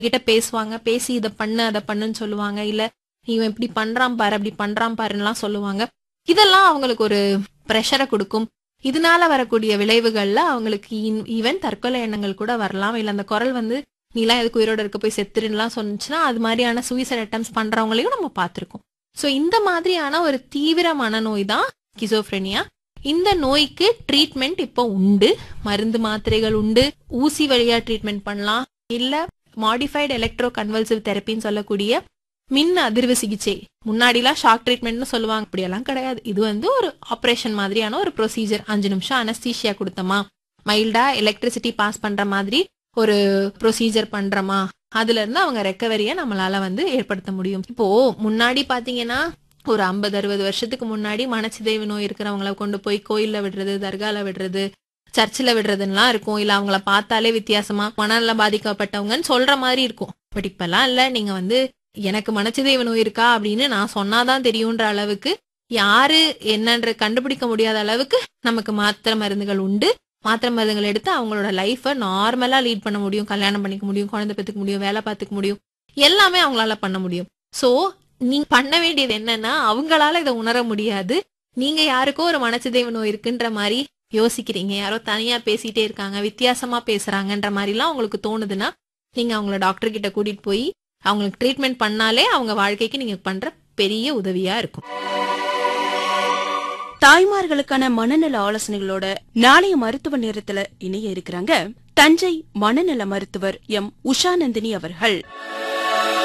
கிட்ட பேசுவாங்க பேசி இதை பண்ணு அதை பண்ணுன்னு சொல்லுவாங்க இல்ல இவன் இப்படி பண்றான் பாரு அப்படி பண்றான் பாருன்னுலாம் சொல்லுவாங்க இதெல்லாம் அவங்களுக்கு ஒரு ப்ரெஷரை கொடுக்கும் இதனால வரக்கூடிய விளைவுகள்ல அவங்களுக்கு ஈவன் தற்கொலை எண்ணங்கள் கூட வரலாம் இல்ல அந்த குரல் வந்து நீலாம் எதுக்கு உயிரோட இருக்க போய் செத்துருன்னுலாம் சொன்னுச்சுன்னா அது மாதிரியான சூசைட் அட்டம்ஸ் பண்றவங்களையும் நம்ம பார்த்திருக்கோம் சோ இந்த மாதிரியான ஒரு தீவிர மனநோய் தான் கிசோஃப்ரெனியா இந்த நோய்க்கு ட்ரீட்மெண்ட் இப்போ உண்டு மருந்து மாத்திரைகள் உண்டு ஊசி வழியா ட்ரீட்மெண்ட் பண்ணலாம் இல்ல மாடிஃபைடு எலக்ட்ரோ கன்வல்சிவ் தெரப்பின்னு சொல்லக்கூடிய மின் அதிர்வு சிகிச்சை முன்னாடிலாம் ஷாக் ட்ரீட்மெண்ட்னு சொல்லுவாங்க அப்படியெல்லாம் கிடையாது இது வந்து ஒரு ஆப்ரேஷன் மாதிரியான ஒரு ப்ரொசீஜர் அஞ்சு நிமிஷம் அனஸ்தீஷியா கொடுத்தோமா மைல்டா எலக்ட்ரிசிட்டி பாஸ் பண்ற மாதிரி ஒரு ப்ரொசீஜர் பண்றோமா அதுல இருந்து அவங்க ரெக்கவரியை நம்மளால வந்து ஏற்படுத்த முடியும் இப்போ முன்னாடி பாத்தீங்கன்னா ஒரு ஐம்பது அறுபது வருஷத்துக்கு முன்னாடி மனச்சிதைவு நோய் இருக்கிறவங்கள கொண்டு போய் கோயில்ல விடுறது தர்கால விடுறது சர்ச்சில் விடுறதுலாம் இருக்கும் இல்ல அவங்கள பார்த்தாலே வித்தியாசமா மனநல பாதிக்கப்பட்டவங்கன்னு சொல்ற மாதிரி இருக்கும் பட் இப்பெல்லாம் இல்ல நீங்க வந்து எனக்கு மனச்சிதைவு நோய் இருக்கா அப்படின்னு நான் சொன்னாதான் தெரியுன்ற அளவுக்கு யாரு என்னன்ற கண்டுபிடிக்க முடியாத அளவுக்கு நமக்கு மாத்திரை மருந்துகள் உண்டு மாத்திரை மருந்துகள் எடுத்து அவங்களோட லைஃபை நார்மலா லீட் பண்ண முடியும் கல்யாணம் பண்ணிக்க முடியும் குழந்தை பெற்றுக்க முடியும் வேலை பார்த்துக்க முடியும் எல்லாமே அவங்களால பண்ண முடியும் சோ நீங்க பண்ண வேண்டியது என்னன்னா அவங்களால இதை உணர முடியாது நீங்க யாருக்கோ ஒரு மனச்சிதைவு நோய் இருக்குன்ற மாதிரி யோசிக்கிறீங்க யாரோ தனியா பேசிட்டே இருக்காங்க வித்தியாசமா பேசுறாங்கன்ற மாதிரிலாம் உங்களுக்கு தோணுதுன்னா நீங்க அவங்கள டாக்டர் கிட்ட கூட்டிட்டு போய் அவங்களுக்கு ட்ரீட்மெண்ட் பண்ணாலே அவங்க வாழ்க்கைக்கு நீங்க பண்ற பெரிய உதவியா இருக்கும் தாய்மார்களுக்கான மனநல ஆலோசனைகளோட நாளைய மருத்துவ நேரத்துல இணைய இருக்கிறாங்க தஞ்சை மனநல மருத்துவர் எம் உஷாநந்தினி அவர்கள்